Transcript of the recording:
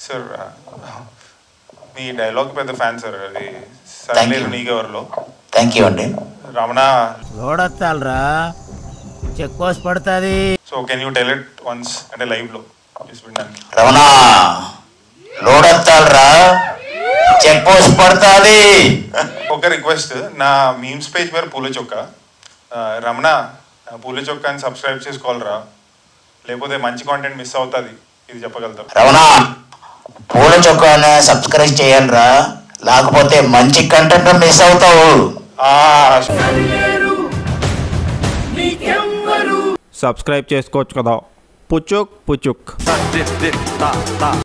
Sir మీ dialogue పెద్ద fan sir అది సర్లేరు you. నీకెవరిలో థ్యాంక్ యూ అండి రమణ లోడొత్తాలరా చెక్ పోస్ట్ పడుతుంది so can you tell it once అంటే లైవ్లో చేసి వినడానికి రమణ లోడెత్తాలరా చెక్ పోస్ట్ పడుతుంది ఒక రిక్వెస్ట్ నా మీమ్స్ పేజ్ పేరు పూల చొక్క ఆ, రమణ ఆ పూల చొక్కాని సబ్స్క్రైబ్ చేసుకోవాలరా లేకపోతే మంచి కాంటెంట్ మిస్ అవుతుంది ఇది చెప్పగలుగుతాం రమణ పూల చొక్కానే సబ్స్క్రైబ్ చేయాలిరా లేకపోతే మంచి కంటెంట్ మిస్ అవుతావు ఆ, సబ్స్క్రైబ్ చేసుకోవచ్చు కదా పుచుక్ పుచుక్